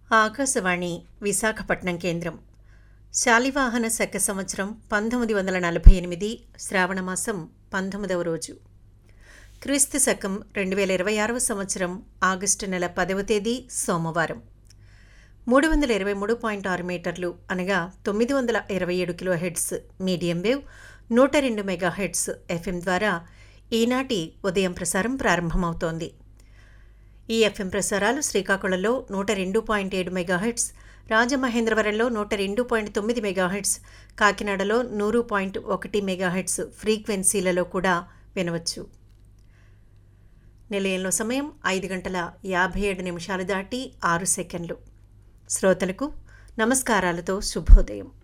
ఆకాశవాణి విశాఖపట్నం కేంద్రం శాలివాహన శక సంవత్సరం పంతొమ్మిది వందల నలభై ఎనిమిది శ్రావణమాసం పంతొమ్మిదవ రోజు క్రీస్తు శకం రెండు వేల ఇరవై ఆరవ సంవత్సరం ఆగస్టు నెల పదవ తేదీ సోమవారం మూడు వందల ఇరవై మూడు పాయింట్ ఆరు మీటర్లు అనగా తొమ్మిది వందల ఇరవై ఏడు కిలో హెడ్స్ మీడియం వేవ్ నూట రెండు మెగా హెడ్స్ ఎఫ్ఎం ద్వారా ఈనాటి ఉదయం ప్రసారం ప్రారంభమవుతోంది ఈ ఎఫ్ఎం ప్రసారాలు శ్రీకాకుళంలో నూట రెండు పాయింట్ ఏడు మెగాహెట్స్ రాజమహేంద్రవరంలో నూట రెండు పాయింట్ తొమ్మిది మెగాహెట్స్ కాకినాడలో నూరు పాయింట్ ఒకటి మెగాహెట్స్ ఫ్రీక్వెన్సీలలో కూడా వినవచ్చు నిలయంలో సమయం ఐదు గంటల యాభై ఏడు నిమిషాలు దాటి ఆరు సెకండ్లు శ్రోతలకు నమస్కారాలతో శుభోదయం